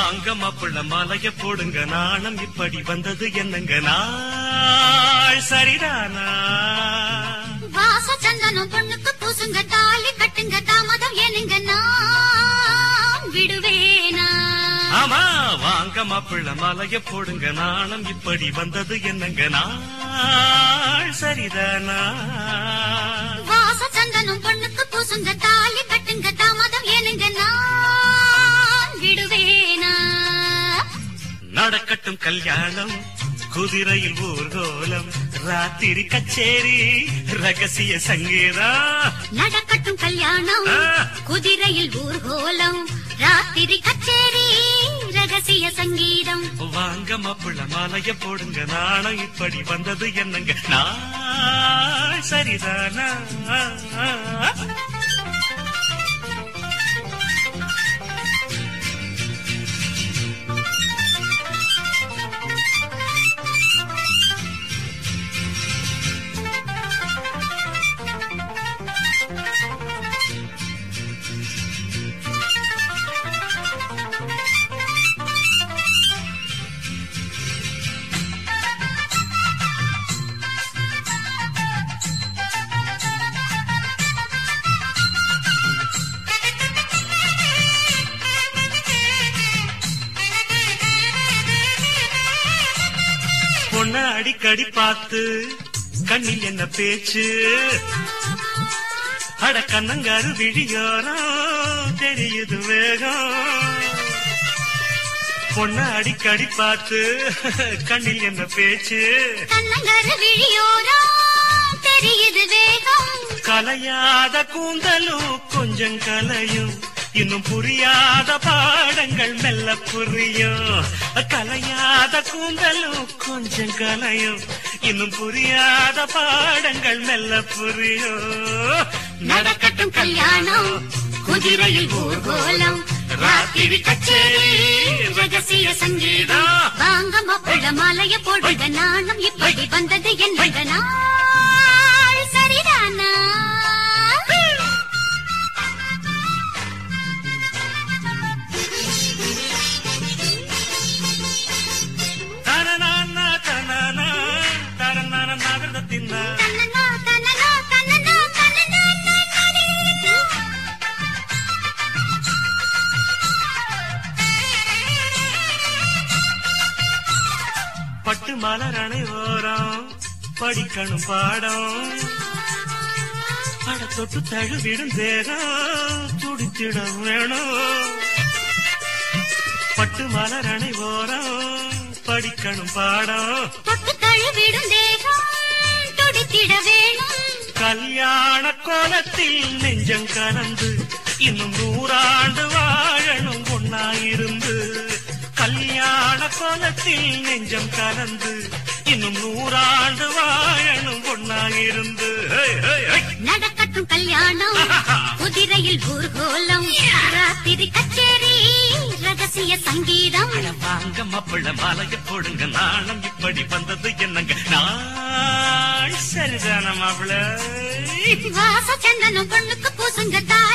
வாங்க மாப்பிள்ள மாலைய போடுங்க நாணம் இப்படி வந்தது என்னங்க நாள் சரிதானா வாச சந்தனம் பொண்ணுக்கு பூசுங்க தாலி கட்டுங்க தாமதம் ஏனுங்க நான் விடுவேனா ஆமா வாங்க மாப்பிள்ள மாலைய போடுங்க நாணம் இப்படி வந்தது என்னங்க நாள் சரிதானா வாச சந்தனம் பொண்ணுக்கு பூசுங்க தாலி கட்டுங்க தாமதம் ஏனுங்க நான் விடுவேனா நடக்கட்டும் கல்யாணம் குதிரையில் ஊர்கோலம் ராத்திரி கச்சேரி ரகசிய சங்கீதம் நடக்கட்டும் கல்யாணம் ஆ. குதிரையில் ஊர்கோலம் ராத்திரி கச்சேரி ரகசிய சங்கீதம் வாங்க மாப்பிள்ள மாலைய போடுங்க நாணம் இப்படி வந்தது என்னங்க நாள் சரிதானா பொண்ண அடிக்கடி பார்த்து கண்ணில் என்ன பேச்சு அட கண்ணங்காரு விழியோரம் தெரியுது வேகம் பொண்ண அடிக்கடி பார்த்து கண்ணில் என்ன பேச்சு கண்ணங்கரு விழியோரம் தெரியுது வேகம் கலையாத கூந்தலும் கொஞ்சம் கலையும் இன்னும் புரியாத பாடங்கள் மெல்ல புரியும் கலையாத கூந்தலும் கொஞ்சம் கலையும் இன்னும் புரியாத பாடங்கள் மெல்ல புரியும் நடக்கட்டும் கல்யாணம் குதிரையில் ஊர்கோலம் ராத்திரி கச்சேரி ரகசிய சங்கீதம் வாங்க மாப்பிள்ள மாலைய போடுங்க நாணம் இப்படி வந்தது என்னங்க நாள் சரிதானா தனனானா தனனா, தனனானா நகரத்தின்னா. தன்னனா, தன்னனா, தன்னனா, தன்னனா, தன்னனா. பட்டு மலர் அனைவோரம் படிக்கணும் பாடம் பட தொட்டு தழுவிடும் தேகம் துடித்திட வேணும் பட்டு மலர் அனைவோரம் படிக்கணும் பாடம் தொட்டு தழுவிடும் தேகம் துடித்திட வேணும் கல்யாண கோலத்தில் நெஞ்சம் கலந்து இன்னும் நூறாண்டு வாழணும் ஒன்னாயிருந்து கல்யாண கோலத்தில் நெஞ்சம் கலந்து இன்னும் நூறாண்டு வாழணும் ஒன்னாயிருந்து ஹே, ஹே, ஹே. நடக்கட்டும் கல்யாணம் குதிரையில் ஊர்கோலம் ராத்திரி கச்சேரி ரகசிய சங்கீதம் அட வாங்க மாப்பிள்ள மாலைய போடுங்க நாணம் இப்படி வந்தது என்னங்க நாள் சரிதான மாப்பிள்ள வாச சந்தனம் பொண்ணுக்கு பூசுங்க தாலி